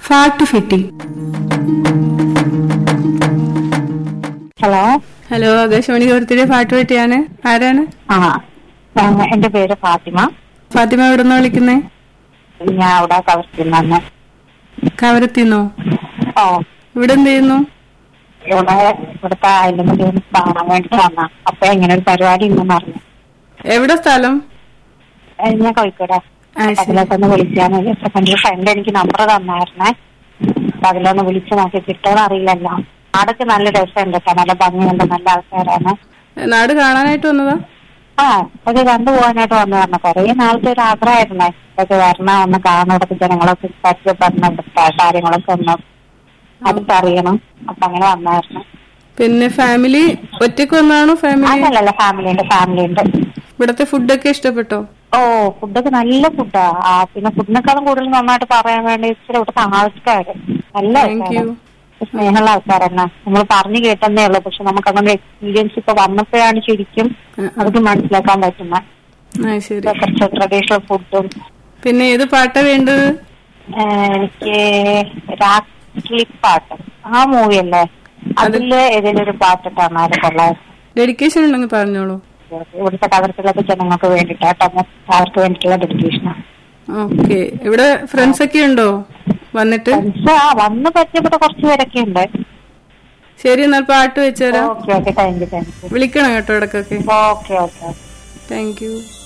Fact ഫിറ്റിംഗ് hello hello Akashvani കോർത്തിലെ ഫാട്ട് ഫിറ്റിയാണ് ആരാണ് ആ ആ, എന്റെ പേര് ഫാത്തിമ ഫാത്തിമ എവിടെ നിന്ന് വിളിക്കുന്നേ ഞാൻ അവിടെ കവർത്തിന്നാണ് കവരത്തിന്നോ ഓ ഇവിടെ എന്ത് ചെയ്യുന്നു ഇവിടെ ഇവിടുത്തെ അയൽമതി കാണാൻ വേണ്ടി വന്ന അപ്പൊ ഇങ്ങനെ ഒരു പരിപാടി ഉണ്ടെന്ന് അറിഞ്ഞു എവിടെ സ്ഥലം ഏ, ഞാൻ കോഴിക്കോട് ആ, ശരി. അതിലൊക്കെ ഒന്ന് വിളിക്കാന്ന് വിചാരിച്ചു അപ്പൊ എന്റെ ഫ്രണ്ട് എനിക്ക് നമ്പർ തന്നായിരുന്നേ അപ്പൊ അതിലൊന്ന് വിളിച്ചു നോക്കി കിട്ടുമെന്ന് അറിയില്ലല്ലോ ആടൊക്കെ നല്ല രസമുണ്ട് കേട്ടോ നല്ല ഭംഗിയുണ്ട് നല്ല ആൾക്കാരാണ് നാട് കാണാനായിട്ട് വന്നതാ ആ ഇതൊക്കെ കണ്ടുപോകാനായിട്ട് വന്നു പറഞ്ഞു കുറേ നാളത്തെ ഒരു ആഗ്രഹമായിരുന്നേ ഇതൊക്കെ വരണം ഒന്ന് കാണണം ഇവിടുത്തെ ജനങ്ങളൊക്കെ പരിചയപ്പെടണം ഇവിടുത്തെ കാര്യങ്ങളൊക്കെ ഒന്ന് അടുത്തറിയണം അപ്പൊ അങ്ങനെ വന്നായിരുന്നു പിന്നെ ഫാമിലി ഒറ്റയ്ക്ക് വന്നാണോ ഫാമിലി അതല്ലല്ല ഫാമിലി ഉണ്ട് ഫാമിലി ഉണ്ട് ഇവിടത്തെ ഫുഡൊക്കെ ഇഷ്ടപ്പെട്ടോ ഓ ഫുഡൊക്കെ നല്ല ഫുഡാ ആ പിന്നെ ഫുഡിനെക്കാളും കൂടുതൽ നന്നായിട്ട് പറയാൻ വേണ്ടി ഇച്ചിരി ഇവിടുത്തെ ആൾക്കാര് നല്ല താങ്ക് യു ആൾക്കാരാണ് സ്നേഹമുള്ള ആൾക്കാരെന്നെ നമ്മൾ പറഞ്ഞു കേട്ടെന്നേ ഉള്ളൂ പക്ഷെ നമുക്ക് അങ്ങനെ എക്സ്പീരിയൻസ് ഇപ്പൊ വന്നപ്പോഴാണ് ശരിക്കും അതൊക്കെ മനസ്സിലാക്കാൻ പറ്റുന്നത് ആ ശരി കുറച്ച് ട്രഡീഷണൽ ഫുഡും പിന്നെ ഏത് പാട്ടാ വേണ്ടത് ഏഹ് എനിക്ക് രാത്രി പാട്ട് ആ മൂവി അല്ലേ അതില് ഏതെങ്കിലും ഒരു പാട്ടിട്ടാണ് ആരും കൊള്ളാം ഡെഡിക്കേഷൻ ഉണ്ടെങ്കിൽ പറഞ്ഞോളൂ ഇവിടുത്തെ കവർക്കുള്ളൊക്കെ ജനങ്ങൾക്ക് വേണ്ടിട്ടാട്ടോ അവർക്ക് വേണ്ടിയിട്ടുള്ള ഡെഡിക്കേഷനാണ് ഓക്കെ ഇവിടെ ഫ്രണ്ട്സ് ഒക്കെ ഉണ്ടോ വന്നിട്ട് ഫ്രണ്ട്സ് ആ വന്ന് പരിചയപ്പെട്ട കുറച്ച് പേരൊക്കെ ഉണ്ട് ശരി എന്നാൽ പാട്ട് വെച്ചുതരാം okay okay thank you thank you വിളിക്കണം കേട്ടോ ഇടക്കൊക്കെ ഓക്കെ ഓക്കെ താങ്ക് യു